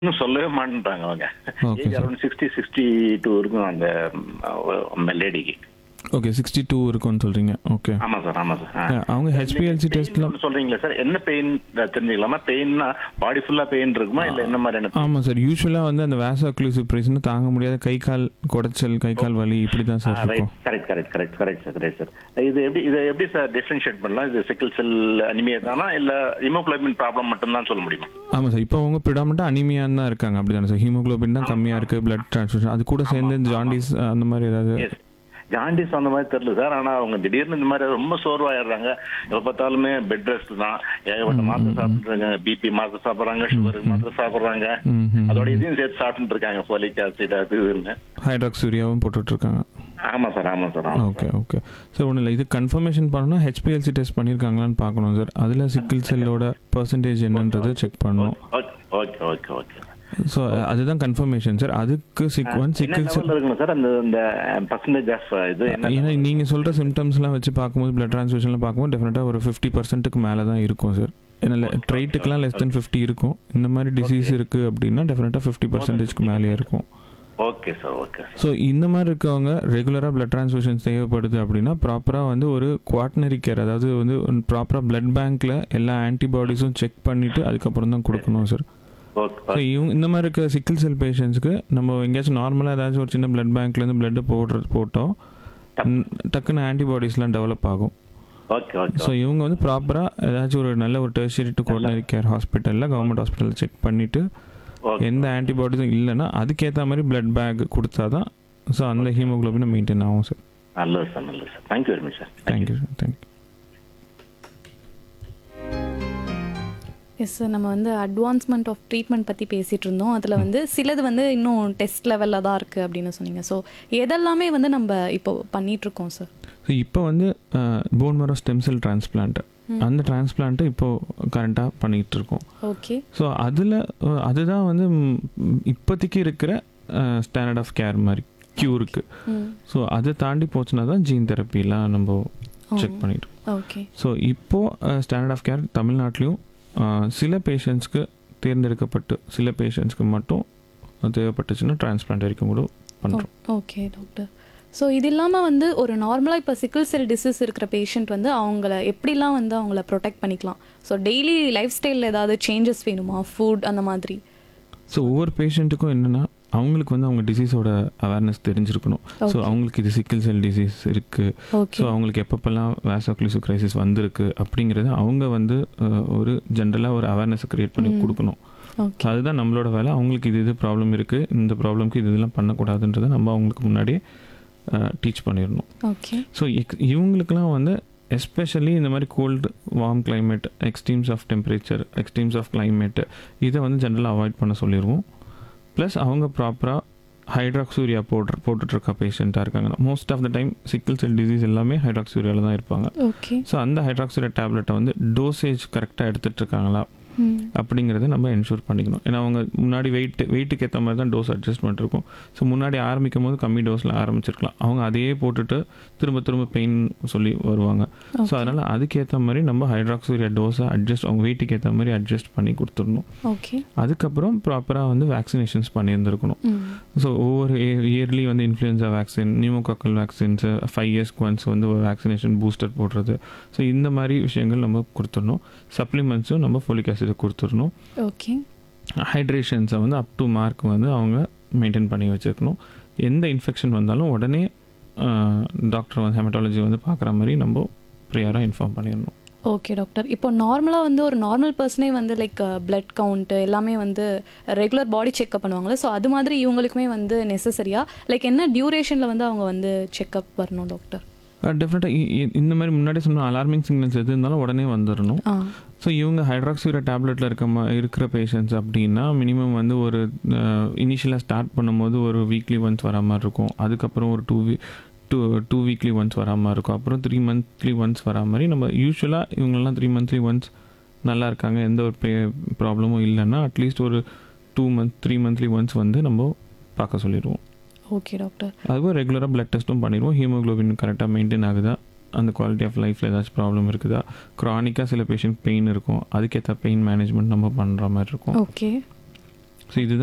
இன்னும் சொல்லவே மாட்டேன்றாங்க அவங்க Okay, age sir. Around sixty sixty two இருக்கும் அந்த லேடிக்கு ஓகே சிக்ஸ்டி டூ இருக்கும்னு சொல்கிறீங்க ஓகே ஆமா சார் ஆமா சார் அவங்க ஹெச்பிஎல்சி டெஸ்ட்லாம் சொல்றீங்களா சார் என்ன பெயின் தெரிஞ்சுக்கலாமா பெயின்னா பாடி ஃபுல்லா பெயின் இருக்குமா இல்ல என்ன மாதிரியான ஆமாம் சார் யூஸ்வலாக வந்து அந்த வேசோக்ளூசிவ் பிரச்சனை தாங்க முடியாத கை கால் குடைச்சல் கை கால் வலி இப்படி தான் சார் ரைட் இருக்கும் correct correct correct correct sir correct sir இது எப்படி இதை எப்படி சார் டிஃபரன்ஷியேட் பண்ணலாம் இது சிக்கிள் செல் அனிமியா தானா இல்ல ஹிமோகுளோபின் ப்ராப்ளம் மட்டும் தான் சொல்ல முடியுமா ஆமாம் சார் இப்போ அவங்க ப்ரிடாமெண்ட்டாக அனிமியான் தான் இருக்காங்க அப்படி தானே சார் ஹீமோகுளோபின் தான் கம்மியாக இருக்குது பிளட் ட்ரான்ஸ்ஃபியூஷன் அது கூட சேர்ந்து ஜாண்டிஸ் அந்த மாதிரி ஏதாவது எஸ் ஜாண்டிஸ் அந்த மாதிரி தெரியல சார் ஆனா அவங்க திடீர்னு இந்த மாதிரி ரொம்ப சோர்வாயிடுறாங்க எப்ப பார்த்தாலுமே பெட் ரெஸ்ட் தான் ஏகப்பட்ட மாத்திரை சாப்பிட்டுருக்காங்க பிபி மாத்திரை சாப்பிடுறாங்க சுகர் மாத்திரை சாப்பிடுறாங்க ம் ம் அதோட இதையும் சேர்த்து சாப்பிட்டு இருக்காங்க ஃபோலிக் ஆசிட் அது இதுன்னு ஹைட்ராக்சூரியாவும் போட்டுட்ருக்காங்க ஆமா சார் ஆமா சார் ஆமா ஓகே ஓகே சார் ஒன்றும் இல்லை இது கன்ஃபர்மேஷன் பண்ணணும்னா ஹெச்பிஎல்சி டெஸ்ட் பண்ணியிருக்காங்களான்னு பார்க்கணும் சார் அதில் சிக்கிள் செல்லோட பர்சன்டேஜ் என்னன்றது செக் பண்ணணும் okay okay okay okay so அதுதான் கன்ஃபர்மேஷன் சார் அதுக்கு சிக் ஒன் என்ன சிக்கிள் செல் லெவல்ல இருக்குங்க சார் அந்த இந்த பர்சன்டேஜ் ஆஃப் இது என்ன ஏன்னா நீங்கள் சொல்கிற சிம்டம்ஸ்லாம் வச்சு பார்க்கும்போது பிளட் ட்ரான்ஸ்ஃபியூஷனில் பார்க்கும்போது டெஃபினட்டாக ஒரு ஃபிஃப்டி பர்சன்ட்டுக்கு மேலே தான் இருக்கும் சார் ஏன்னா ட்ரைட்டுக்கெலாம் லெஸ் தென் ஃபிஃப்டி இருக்கும் இந்த மாதிரி டிசீஸ் இருக்குது அப்படின்னா டெஃபினட்டாக ஃபிஃப்டி பர்சன்டேஜ்க்கு மேலேயே இருக்கும் ஓகே சார் ஓகே ஸோ இந்த மாதிரி இருக்கவங்க ரெகுலராக பிளட் ட்ரான்ஸ்ஃபியூஷன் தேவைப்படுது அப்படின்னா ப்ராப்பராக வந்து ஒரு குவாட்னரி கேர் அதாவது வந்து ப்ராப்பராக பிளட் பேங்க்கில் எல்லா ஆன்டிபாடிஸும் செக் பண்ணிவிட்டு அதுக்கப்புறம் தான் கொடுக்கணும் சார் ஓகே ஸோ இவங்க இந்த மாதிரி இருக்க சிக்கிள் செல் பேஷண்ட்ஸ்க்கு நம்ம எங்கேயாச்சும் நார்மலாக ஏதாச்சும் ஒரு சின்ன பிளட் பேங்க்லேருந்து பிளட்டு போடுறது போட்டோம் ம், டக்குன்னு ஆன்டிபாடிஸ்லாம் டெவலப் ஆகும் ஓகே ஓகே ஸோ இவங்க வந்து ப்ராப்பராக ஏதாச்சும் ஒரு நல்ல ஒரு டெர்ஷரி டு கோஆர்டினரி கேர் ஹாஸ்பிட்டலில் கவர்மெண்ட் ஹாஸ்பிட்டலில் செக் பண்ணிவிட்டு ஓகே எந்த ஆன்டிபாடிஸும் இல்லைன்னா அதுக்கேற்ற மாதிரி பிளட் பேக் கொடுத்தா தான் ஸோ அந்த ஹீமோகுளோபினை மெயின்டைன் ஆகும் சார் நல்லது சார் நல்லது sir thank you very much sir thank you sir thank you yes sir நம்ம வந்து அட்வான்ஸ்மெண்ட் ஆஃப் ட்ரீட்மெண்ட் பற்றி பேசிகிட்டு இருந்தோம் அதில் வந்து சிலது வந்து இன்னும் டெஸ்ட் லெவலில் தான் இருக்குது அப்படின்னு சொன்னீங்க ஸோ எதெல்லாமே வந்து நம்ம இப்போ பண்ணிகிட்ருக்கோம் சார் ஸோ இப்போ வந்து bone marrow stem cell transplant அந்த டிரான்ஸ்பிளான்ட்டு இப்போது கரண்ட்டாக பண்ணிகிட்டு இருக்கோம் ஓகே ஸோ அதில் அதுதான் வந்து ம், இப்போதைக்கு இருக்கிற ஸ்டாண்டர்ட் ஆஃப் கேர் மாதிரி க்யூருக்கு ம் ஸோ அதை தாண்டி போச்சுன்னா தான் ஜீன் தெரப்பிலாம் நம்ம செக் பண்ணிட்டு ஓகே ஸோ இப்போது ஸ்டாண்டர்ட் ஆஃப் கேர் தமிழ்நாட்டிலையும் அஹ், சில பேஷண்ட்ஸ்க்கு தேர்ந்தெடுக்கப்பட்டு சில பேஷண்ட்ஸ்க்கு மட்டும் தேவைப்பட்டுச்சுன்னா டிரான்ஸ்பிளான்ட் வரைக்கும் கூட பண்ணுறோம் ஓகே டாக்டர் ஸோ இது இல்லாமல் வந்து ஒரு நார்மலாக இப்போ சிக்கிள் செல் டிசீஸ் இருக்கிற பேஷண்ட் வந்து அவங்கள எப்படிலாம் வந்து அவங்கள ப்ரொடெக்ட் பண்ணிக்கலாம் ஸோ டெய்லி லைஃப் ஸ்டைலில் ஏதாவது சேஞ்சஸ் வேணுமா ஃபுட் அந்த மாதிரி ஸோ ஒவ்வொரு பேஷண்ட்டுக்கும் என்னென்னா அவங்களுக்கு வந்து அவங்க டிசீஸோட அவேர்னஸ் தெரிஞ்சிருக்கணும் ஸோ Okay. அவங்களுக்கு இது சிக்கிள் செல் டிசீஸ் இருக்குது ஓகே ஸோ அவங்களுக்கு எப்பப்பெல்லாம் வேசோக்லிசு கிரைசிஸ் வந்திருக்கு அப்படிங்கிறத அவங்க வந்து அஹ், ஒரு ஜென்ரலாக ஒரு அவேர்னஸ் க்ரியேட் பண்ணி ம். கொடுக்கணும் ஓகே ஸோ அதுதான் நம்மளோட வேலை அவங்களுக்கு இது இது ப்ராப்ளம் இருக்குது இந்த ப்ராப்ளம்க்கு இது இதெல்லாம் பண்ணக்கூடாதுன்றதை நம்ம அவங்களுக்கு முன்னாடியே டீச் பண்ணிடணும் ஓகே ஸோ இவங்களுக்குலாம் வந்து எஸ்பெஷலி இந்த மாதிரி cold warm climate extremes of temperature extremes of climate இதை வந்து ஜென்ரலாக அவாய்ட் பண்ண சொல்லிடுவோம் ப்ளஸ் அவங்க ப்ராப்பராக ஹைட்ராக்சூரியா போட்டு போட்டுட்ருக்க பேஷண்ட்டாக இருக்காங்க most of the time sickle cell disease எல்லாமே ஹைட்ராக்சூரியாவில் தான் இருப்பாங்க ஓகே ஸோ அந்த ஹைட்ராக்சூரியா டேப்லெட்டை வந்து டோசேஜ் கரெக்டாக எடுத்துகிட்டு இருக்காங்களா ம் அப்படிங்கிறத நம்ம என்ஷூர் பண்ணிக்கணும் ஏன்னா அவங்க முன்னாடி வெயிட் வெயிட்டுக்கு ஏற்ற மாதிரி தான் டோஸ் அட்ஜஸ்ட்மெண்ட் இருக்கும் ஸோ முன்னாடி ஆரம்பிக்கும் போது கம்மி டோஸில் ஆரம்பிச்சிருக்கலாம் அவங்க அதையே போட்டுட்டு திரும்ப திரும்ப பெயின் சொல்லி வருவாங்க ஸோ Okay. அதனால் அதுக்கேற்ற மாதிரி நம்ம ஹைட்ராக்சூரியா டோஸை அட்ஜஸ்ட் அவங்க வெயிட்டுக்கு ஏற்ற மாதிரி அட்ஜஸ்ட் பண்ணி கொடுத்துடணும் ஓகே அதுக்கப்புறம் ப்ராப்பராக வந்து வேக்சினேஷன்ஸ் பண்ணியிருந்திருக்கணும் ம் ஸோ ஒவ்வொரு இயர்லி வந்து influenza vaccine pneumococcal vaccines five இயர்ஸ்க்கு ஒன்ஸ் வந்து ஒரு வேக்சினேஷன் பூஸ்டர் போடுறது ஸோ இந்த மாதிரி விஷயங்கள் நம்ம கொடுத்துடணும் சப்ளிமெண்ட்ஸும் நம்ம ஃபோலிக் ஆசிட் கொடுத்துடணும் ஓகே ஹைட்ரேஷன்ஸை வந்து அப் டு மார்க் வந்து அவங்க மெயின்டைன் பண்ணி வச்சுருக்கணும் எந்த இன்ஃபெக்ஷன் வந்தாலும் உடனே டாக்டர் வந்து ஹெமட்டாலஜி வந்து பார்க்குற மாதிரி நம்ம ப்ரியராக இன்ஃபார்ம் பண்ணிடணும் ஓகே டாக்டர் இப்போ நார்மலாக வந்து ஒரு நார்மல் பர்சனே வந்து லைக் பிளட் கவுண்ட்டு எல்லாமே வந்து ரெகுலர் பாடி செக்அப் பண்ணுவாங்கல்ல ஸோ அது மாதிரி இவங்களுக்குமே வந்து நெசசரியா லைக் என்ன டியூரேஷனில் வந்து அவங்க வந்து செக்அப் வரணும் டாக்டர் டெஃபினட்டாக இந்த மாதிரி முன்னாடி சொன்ன அலார்மிங் சிக்னல்ஸ் எது இருந்தாலும் உடனே வந்துடணும் ஆ ஸோ இவங்க ஹைட்ராக்சூரியா டேப்லெட்டில் இருக்க மா இருக்கிற பேஷண்ட்ஸ் அப்படின்னா மினிமம் வந்து ஒரு இனிஷியலாக ஸ்டார்ட் பண்ணும்போது ஒரு வீக்லி ஒன்ஸ் வர மாதிரி இருக்கும் அதுக்கப்புறம் ஒரு டூ வீ டூ டூ வீக்லி ஒன்ஸ் வரா மாதிரி இருக்கும் அப்புறம் த்ரீ மந்த்லி ஒன்ஸ் வரா மாதிரி நம்ம யூஸ்வலாக இவங்கெல்லாம் த்ரீ மந்த்லி ஒன்ஸ் நல்லா இருக்காங்க எந்த ஒரு பே ப்ராப்ளமும் இல்லைன்னா அட்லீஸ்ட் ஒரு two month three monthly once வந்து நம்ம பார்க்க சொல்லிடுவோம் ஓகே டாக்டர் அதுவும் ரெகுலராக பிளட் டெஸ்ட்டும் பண்ணிடுவோம் ஹீமோகுளோபின் கரெக்டாக மெயின்டைன் ஆகுதா அந்த குவாலிட்டி ஆஃப் லைஃப்பில் ஏதாச்சும் ப்ராப்ளம் இருக்குதா க்ரானிக்காக சில பேஷண்ட் பெயின் இருக்கும் அதுக்கேற்ற பெயின் மேனேஜ்மெண்ட் நம்ம பண்ணுற மாதிரி இருக்கும் ஓகே ஸோ இதுதான்